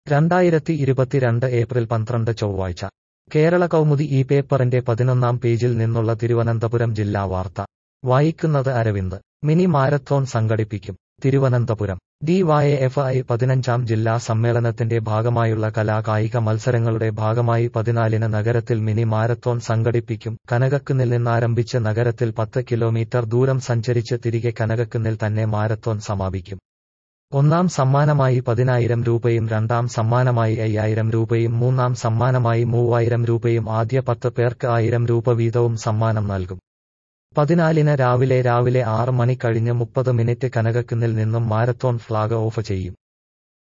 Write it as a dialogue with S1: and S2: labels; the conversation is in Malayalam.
S1: രണ്ടായിരത്തി ഇരുപത്തിരണ്ട് ഏപ്രിൽ പന്ത്രണ്ട് ചൊവ്വാഴ്ച കേരള കൗമുദി ഈ പേപ്പറിന്റെ പതിനൊന്നാം പേജിൽ നിന്നുള്ള തിരുവനന്തപുരം ജില്ലാ വാർത്ത വായിക്കുന്നത് അരവിന്ദ് മിനി മാരത്തോൺ സംഘടിപ്പിക്കും തിരുവനന്തപുരം ഡിവൈഎഫ്ഐ പതിനഞ്ചാം ജില്ലാ സമ്മേളനത്തിന്റെ ഭാഗമായുള്ള കലാകായിക മത്സരങ്ങളുടെ ഭാഗമായി പതിനാലിന് നഗരത്തിൽ മിനി മാരത്തോൺ സംഘടിപ്പിക്കും കനകക്കുന്നിൽ നിന്നാരംഭിച്ച് നഗരത്തിൽ പത്ത് കിലോമീറ്റർ ദൂരം സഞ്ചരിച്ച് തിരികെ കനകക്കുന്നിൽ തന്നെ മാരത്തോൺ സമാപിക്കും ഒന്നാം സമ്മാനമായി പതിനായിരം രൂപയും രണ്ടാം സമ്മാനമായി അയ്യായിരം രൂപയും മൂന്നാം സമ്മാനമായി മൂവായിരം രൂപയും ആദ്യ പത്ത് പേർക്ക് ആയിരം രൂപ വീതവും സമ്മാനം നൽകും പതിനാലിന് രാവിലെ രാവിലെ ആറ് മണി കഴിഞ്ഞ് മുപ്പത് മിനിറ്റ് കനകക്കുന്നിൽ നിന്നും മാരത്തോൺ ഫ്ളാഗ് ഓഫ് ചെയ്യും